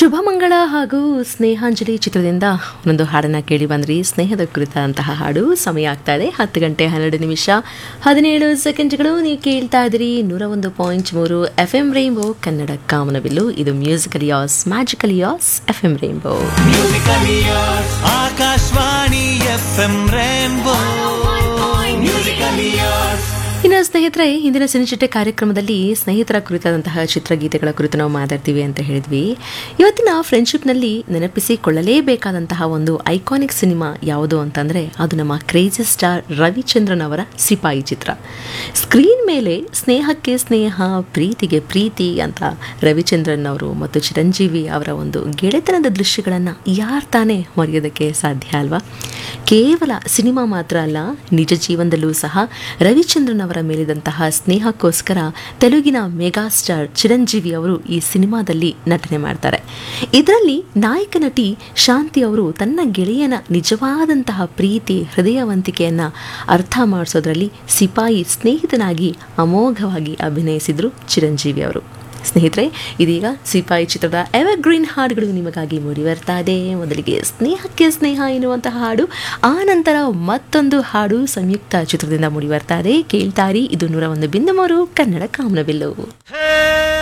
ಶುಭ ಮಂಗಳ ಹಾಗೂ ಸ್ನೇಹಾಂಜಲಿ ಚಿತ್ರದಿಂದ ಒಂದೊಂದು ಹಾಡನ್ನ ಕೇಳಿ ಬಂದ್ರಿ ಸ್ನೇಹದ ಕುರಿತಾದಂತಹ ಹಾಡು ಸಮಯ ಆಗ್ತಾ ಇದೆ ಹತ್ತು ಗಂಟೆ ಹನ್ನೆರಡು ನಿಮಿಷ ಹದಿನೇಳು ಸೆಕೆಂಡ್ಗಳು ನೀವು ಕೇಳ್ತಾ ಇದ್ದೀರಿ ನೂರ ಒಂದು ಪಾಯಿಂಟ್ ಮೂರು ಎಫ್ ಎಂ ರೈನ್ಬೋ ಕನ್ನಡ ಕಾಮನಬಿಲ್ಲು ಇದು musical yes magical yes F M rainbow Akashvani F M rainbow musical years ಇನ್ನು ಸ್ನೇಹಿತರೆ ಹಿಂದಿನ ಸಿನಿಚಿಟ್ಟೆ ಕಾರ್ಯಕ್ರಮದಲ್ಲಿ ಸ್ನೇಹಿತರ ಕುರಿತಾದಂತಹ ಚಿತ್ರಗೀತೆಗಳ ಕುರಿತು ನಾವು ಮಾತಾಡ್ತೀವಿ ಅಂತ ಹೇಳಿದ್ವಿ ಇವತ್ತಿನ ಫ್ರೆಂಡ್ಶಿಪ್ನಲ್ಲಿ ನೆನಪಿಸಿಕೊಳ್ಳಲೇಬೇಕಾದಂತಹ ಒಂದು ಐಕಾನಿಕ್ ಸಿನಿಮಾ ಯಾವುದು ಅಂತಂದರೆ ಅದು ನಮ್ಮ ಕ್ರೇಜಿ ಸ್ಟಾರ್ ರವಿಚಂದ್ರನ್ ಅವರ ಸಿಪಾಯಿ ಚಿತ್ರ ಸ್ಕ್ರೀನ್ ಮೇಲೆ ಸ್ನೇಹಕ್ಕೆ ಸ್ನೇಹ ಪ್ರೀತಿಗೆ ಪ್ರೀತಿ ಅಂತ ರವಿಚಂದ್ರನ್ ಅವರು ಮತ್ತು ಚಿರಂಜೀವಿ ಅವರ ಒಂದು ಗೆಳೆತನದ ದೃಶ್ಯಗಳನ್ನು ಯಾರು ತಾನೇ ಮರೆಯೋದಕ್ಕೆ ಸಾಧ್ಯ ಅಲ್ವಾ ಕೇವಲ ಸಿನಿಮಾ ಮಾತ್ರ ಅಲ್ಲ ನಿಜ ಜೀವನದಲ್ಲೂ ಸಹ ರವಿಚಂದ್ರನ್ ಅವರ ಮೇಲಿದಂತಹ ಸ್ನೇಹಕ್ಕೋಸ್ಕರ ತೆಲುಗಿನ ಮೆಗಾ ಸ್ಟಾರ್ ಚಿರಂಜೀವಿ ಅವರು ಈ ಸಿನಿಮಾದಲ್ಲಿ ನಟನೆ ಮಾಡ್ತಾರೆ ಇದರಲ್ಲಿ ನಾಯಕ ನಟಿ ಶಾಂತಿ ಅವರು ತನ್ನ ಗೆಳೆಯನ ನಿಜವಾದಂತಹ ಪ್ರೀತಿ ಹೃದಯವಂತಿಕೆಯನ್ನು ಅರ್ಥ ಮಾಡಿಸೋದ್ರಲ್ಲಿ ಸಿಪಾಯಿ ಸ್ನೇಹಿತನಾಗಿ ಅಮೋಘವಾಗಿ ಅಭಿನಯಿಸಿದ್ರು ಚಿರಂಜೀವಿ ಅವರು ಸ್ನೇಹಿತರೆ ಇದೀಗ ಸಿಪಾಯಿ ಚಿತ್ರದ ಎವರ್ ಗ್ರೀನ್ ಹಾಡುಗಳು ನಿಮಗಾಗಿ ಮೂಡಿ ಬರ್ತಾ ಇದೆ ಮೊದಲಿಗೆ ಸ್ನೇಹಕ್ಕೆ ಸ್ನೇಹ ಎನ್ನುವಂತಹ ಹಾಡು ಆ ನಂತರ ಮತ್ತೊಂದು ಹಾಡು ಸಂಯುಕ್ತ ಚಿತ್ರದಿಂದ ಮೂಡಿ ಬರ್ತಾ ಇದೆ ಕೇಳ್ತಾರಿ ಇದು ನೂರ ಒಂದು ಬಿಂದು ಮೂರು ಕನ್ನಡ ಕಾಮನಬಿಲ್ಲು ಹೇ